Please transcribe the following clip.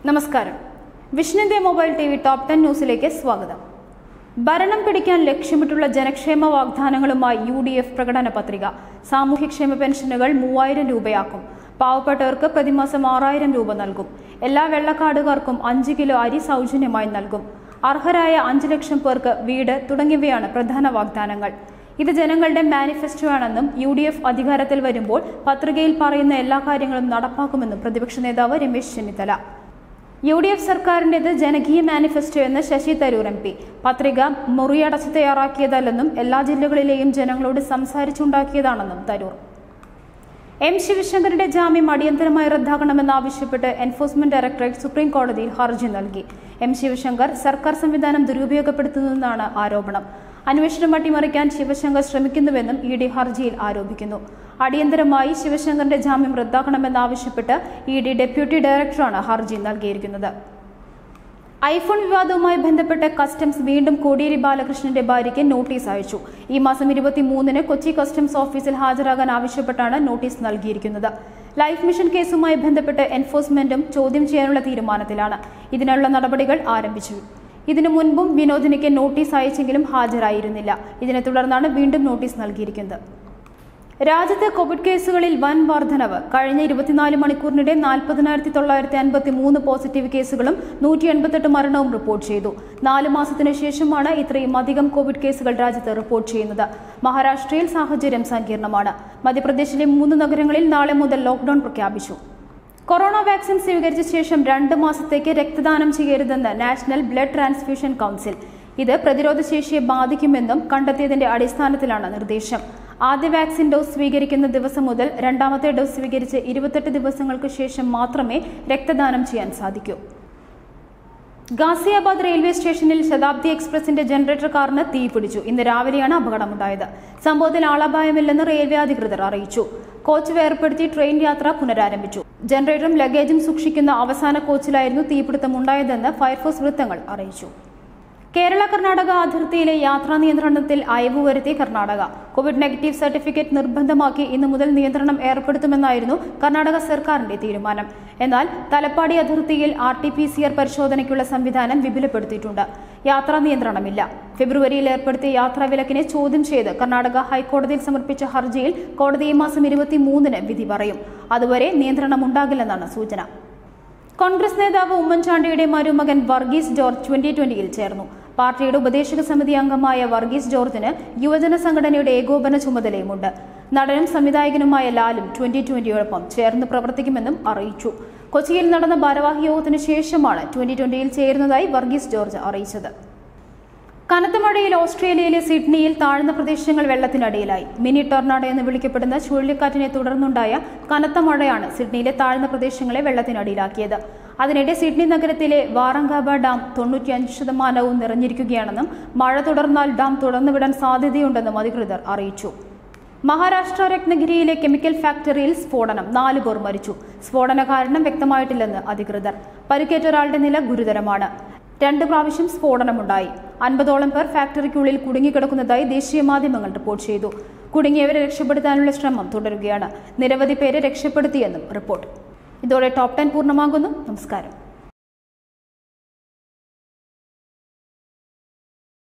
നമസ്കാരം വിഷ്ണുന്റെ mobile T V top ten ന്യൂസിലേക്ക് സ്വാഗതം ഭരണം പിടിക്കാൻ ലക്ഷ്യമിട്ടുള്ള ജനക്ഷേമ വാഗ്ദാനങ്ങളുമായി യു ഡി എഫ് പ്രകടന പത്രിക സാമൂഹ്യക്ഷേമ പെൻഷനുകൾ മൂവായിരം രൂപയാക്കും പാവപ്പെട്ടവർക്ക് പ്രതിമാസം ആറായിരം രൂപ നൽകും എല്ലാ വെള്ളക്കാടുകാർക്കും അഞ്ച് കിലോ അരി സൗജന്യമായി നൽകും അർഹരായ അഞ്ച് ലക്ഷം പേർക്ക് വീട് തുടങ്ങിയവയാണ് പ്രധാന വാഗ്ദാനങ്ങൾ ഇത് ജനങ്ങളുടെ മാനിഫെസ്റ്റോ ആണെന്നും യു ഡി എഫ് അധികാരത്തിൽ വരുമ്പോൾ പത്രികയിൽ പറയുന്ന എല്ലാ കാര്യങ്ങളും നടപ്പാക്കുമെന്നും പ്രതിപക്ഷ നേതാവ് Ramesh Chennithala U D F സർക്കാരിൻ്റെത് ജനകീയ മാനിഫെസ്റ്റോ എന്ന് ശശി തരൂർ എം പി പത്രിക മുറിയടച്ച് തയ്യാറാക്കിയതല്ലെന്നും എല്ലാ ജില്ലകളിലെയും ജനങ്ങളോട് സംസാരിച്ചുണ്ടാക്കിയതാണെന്നും തരൂർ എം ശിവശങ്കറിന്റെ ജാമ്യം അടിയന്തരമായി റദ്ദാക്കണമെന്നാവശ്യപ്പെട്ട് എൻഫോഴ്സ്മെന്റ് ഡയറക്ടറേറ്റ് സുപ്രീം കോടതിയിൽ ഹർജി നൽകി എം ശിവശങ്കർ സർക്കാർ സംവിധാനം ദുരുപയോഗപ്പെടുത്തുന്നതെന്നാണ് ആരോപണം അന്വേഷണം അട്ടിമറിക്കാൻ ശിവശങ്കർ ശ്രമിക്കുന്നുവെന്നും ഇ ഡി ഹർജിയിൽ ആരോപിക്കുന്നു അടിയന്തരമായി ശിവശങ്കറിന്റെ ജാമ്യം റദ്ദാക്കണമെന്നാവശ്യപ്പെട്ട് ഇ ഡി ഡെപ്യൂട്ടി ഡയറക്ടറാണ് ഹർജി നൽകിയിരിക്കുന്നത് ഐഫോൺ വിവാദവുമായി ബന്ധപ്പെട്ട് കസ്റ്റംസ് വീണ്ടും കോടിയേരി ബാലകൃഷ്ണന്റെ ഭാര്യയ്ക്ക് നോട്ടീസ് അയച്ചു ഈ മാസം ഇരുപത്തിമൂന്നിന് കൊച്ചി കസ്റ്റംസ് ഓഫീസിൽ ഹാജരാകാൻ ആവശ്യപ്പെട്ടാണ് നോട്ടീസ് നൽകിയിരിക്കുന്നത് ലൈഫ് മിഷൻ കേസുമായി ബന്ധപ്പെട്ട് എൻഫോഴ്സ്മെന്റും ചോദ്യം ചെയ്യാനുള്ള തീരുമാനത്തിലാണ് ഇതിനുള്ള നടപടികൾ ആരംഭിച്ചു ഇതിനു മുൻപും വിനോദിനിക്ക് നോട്ടീസ് അയച്ചെങ്കിലും ഹാജരായിരുന്നില്ല ഇതിനെ തുടർന്നാണ് വീണ്ടും നോട്ടീസ് നൽകിയിരിക്കുന്നത് രാജ്യത്ത് കോവിഡ് കേസുകളിൽ വൻ വർധനവ് കഴിഞ്ഞ ഇരുപത്തിനാല് മണിക്കൂറിനിടെ നാൽപ്പതിനായിരത്തി തൊള്ളായിരത്തി അൻപത്തി മൂന്ന് പോസിറ്റീവ് കേസുകളും നൂറ്റി എൺപത്തെട്ട് മരണവും റിപ്പോർട്ട് ചെയ്തു നാല് മാസത്തിനു ശേഷമാണ് ഇത്രയും അധികം കോവിഡ് കേസുകൾ രാജ്യത്ത് റിപ്പോർട്ട് ചെയ്യുന്നത് മഹാരാഷ്ട്രയിൽ സാഹചര്യം സങ്കീർണമാണ് മധ്യപ്രദേശിലെ മൂന്ന് നഗരങ്ങളിൽ നാളെ മുതൽ ലോക്ഡൌൺ പ്രഖ്യാപിച്ചു കൊറോണ വാക്സിൻ സ്വീകരിച്ച ശേഷം രണ്ട് മാസത്തേക്ക് രക്തദാനം ചെയ്യരുതെന്ന് നാഷണൽ ബ്ലഡ് ട്രാൻസ്ഫ്യൂഷൻ കൗൺസിൽ ഇത് പ്രതിരോധശേഷിയെ ബാധിക്കുമെന്നും കണ്ടെത്തിയതിന്റെ അടിസ്ഥാനത്തിലാണ് നിർദ്ദേശം ആദ്യ വാക്സിൻ ഡോസ് സ്വീകരിക്കുന്ന ദിവസം മുതൽ രണ്ടാമത്തെ ഡോസ് സ്വീകരിച്ച് ഇരുപത്തെട്ട് ദിവസങ്ങൾക്ക് ശേഷം മാത്രമേ രക്തദാനം ചെയ്യാൻ സാധിക്കൂ ഗാസിയാബാദ് റെയിൽവേ സ്റ്റേഷനിൽ ശതാബ്ദി എക്സ്പ്രസിന്റെ ജനറേറ്റർ കാറിന് തീ പിടിച്ചു ഇന്ന് രാവിലെയാണ് അപകടമുണ്ടായത് സംഭവത്തിൽ ആളപായമില്ലെന്ന് റെയിൽവേ അധികൃതർ അറിയിച്ചു കോച്ച് വേർപ്പെടുത്തി ട്രെയിൻ യാത്ര പുനരാരംഭിച്ചു ജനറേറ്ററും ലഗേജും സൂക്ഷിക്കുന്ന അവസാന കോച്ചിലായിരുന്നു തീപിടുത്തമുണ്ടായതെന്ന് ഫയർഫോഴ്സ് വൃത്തങ്ങൾ അറിയിച്ചു കേരള കർണാടക അതിർത്തിയിലെ യാത്രാ നിയന്ത്രണത്തിൽ അയവ് വരുത്തി കർണാടക കോവിഡ് നെഗറ്റീവ് സർട്ടിഫിക്കറ്റ് നിർബന്ധമാക്കി ഇന്നു മുതൽ നിയന്ത്രണം ഏർപ്പെടുത്തുമെന്നായിരുന്നു കർണാടക സർക്കാരിന്റെ തീരുമാനം എന്നാൽ തലപ്പാടി അതിർത്തിയിൽ R T P C R പരിശോധനയ്ക്കുള്ള സംവിധാനം വിപുലപ്പെടുത്തിയിട്ടുണ്ട് യാത്രാ നിയന്ത്രണമില്ല ഫെബ്രുവരിയിൽ ഏർപ്പെടുത്തിയ യാത്രാ വിലക്കിനെ ചോദ്യം ചെയ്ത് കർണാടക ഹൈക്കോടതിയിൽ സമർപ്പിച്ച ഹർജിയിൽ കോടതി ഈ മാസം ഇരുപത്തിമൂന്നിന് വിധി പറയും അതുവരെ നിയന്ത്രണം ഉണ്ടാകില്ലെന്നാണ് സൂചന കോൺഗ്രസ് നേതാവ് ഉമ്മൻചാണ്ടിയുടെ മരുമകൻ വർഗീസ് ജോർജ് ട്വന്റി ട്വന്റിയിൽ ചേർന്നു പാർട്ടിയുടെ ഉപദേശക സമിതി അംഗമായ വർഗീസ് ജോർജിന് യുവജന സംഘടനയുടെ ഏകോപന ചുമതലയുമുണ്ട് നടനും സംവിധായകനുമായ ലാലും ട്വന്റി ട്വന്റിയോടൊപ്പം ചേർന്ന് പ്രവർത്തിക്കുമെന്നും അറിയിച്ചു കൊച്ചിയിൽ നടന്ന ഭാരവാഹി യോഗത്തിനു ശേഷമാണ് ട്വന്റി ട്വന്റിയിൽ ചേരുന്നതായി വർഗീസ് ജോർജ് അറിയിച്ചത് കനത്ത മഴയിൽ ഓസ്ട്രേലിയയിലെ സിഡ്നിയിൽ താഴ്ന്ന പ്രദേശങ്ങൾ വെള്ളത്തിനടിയിലായി മിനി ടൊർണാഡോ എന്ന് വിളിക്കപ്പെടുന്ന ചുഴലിക്കാറ്റിനെ തുടർന്നുണ്ടായ കനത്ത മഴയാണ് സിഡ്നിയിലെ താഴ്ന്ന പ്രദേശങ്ങളെ വെള്ളത്തിനടിയിലാക്കിയത് അതിനിടെ സിഡ്നി നഗരത്തിലെ വാറങ്കാബ ഡാം തൊണ്ണൂറ്റിയഞ്ച് ശതമാനവും നിറഞ്ഞിരിക്കുകയാണെന്നും മഴ തുടർന്നാൽ ഡാം തുറന്നുവിടാൻ സാധ്യതയുണ്ടെന്നും അധികൃതർ അറിയിച്ചു മഹാരാഷ്ട്ര രത്നഗിരിയിലെ കെമിക്കൽ ഫാക്ടറിയിൽ സ്ഫോടനം നാല് പേർ മരിച്ചു സ്ഫോടന കാരണം വ്യക്തമായിട്ടില്ലെന്ന് അധികൃതർ പരിക്കേറ്റ ഒരാളുടെ നില ഗുരുതരമാണ് രണ്ട് പ്രാവശ്യം സ്ഫോടനമുണ്ടായി അൻപതോളം പേർ ഫാക്ടറിക്കുള്ളിൽ കുടുങ്ങിക്കിടക്കുന്നതായി ദേശീയ മാധ്യമങ്ങൾ റിപ്പോർട്ട് ചെയ്തു കുടുങ്ങിയവരെ രക്ഷപ്പെടുത്താനുള്ള ശ്രമം തുടരുകയാണ് നിരവധി പേരെ രക്ഷപ്പെടുത്തിയെന്നും റിപ്പോർട്ട് ഇതോടെ ടോപ്പ് ടെൻ പൂർണ്ണമാകുന്നു നമസ്കാരം